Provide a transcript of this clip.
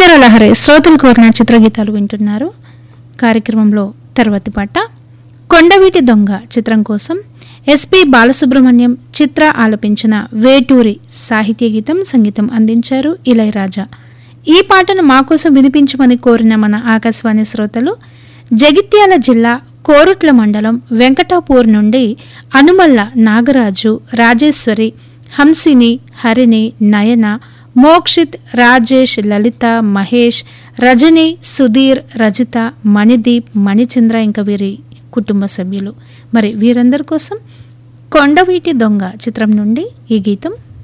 కిన్నెర లహరి శ్రోతలు కోరిన చిత్రగీతాలు వింటున్నారు కార్యక్రమంలో తర్వాతి పాట కొండవీటి దొంగ చిత్రం కోసం ఎస్పి బాలసుబ్రహ్మణ్యం చిత్ర ఆలపించిన వేటూరి సాహిత్య గీతం సంగీతం అందించారు ఇళయరాజా ఈ పాటను మా కోసం వినిపించమని కోరిన మన ఆకాశవాణి శ్రోతలు జగిత్యాల జిల్లా కోరుట్ల మండలం వెంకటాపూర్ నుండి అనుమల్ల నాగరాజు రాజేశ్వరి హంసిని హరిణి నయన మోక్షిత్ రాజేష్ లలిత మహేష్ రజని సుధీర్ రజిత మణిదీప్ మణిచంద్ర ఇంకా వీరి కుటుంబ సభ్యులు మరి వీరందరి కోసం కొండవీటి దొంగ చిత్రం నుండి ఈ గీతం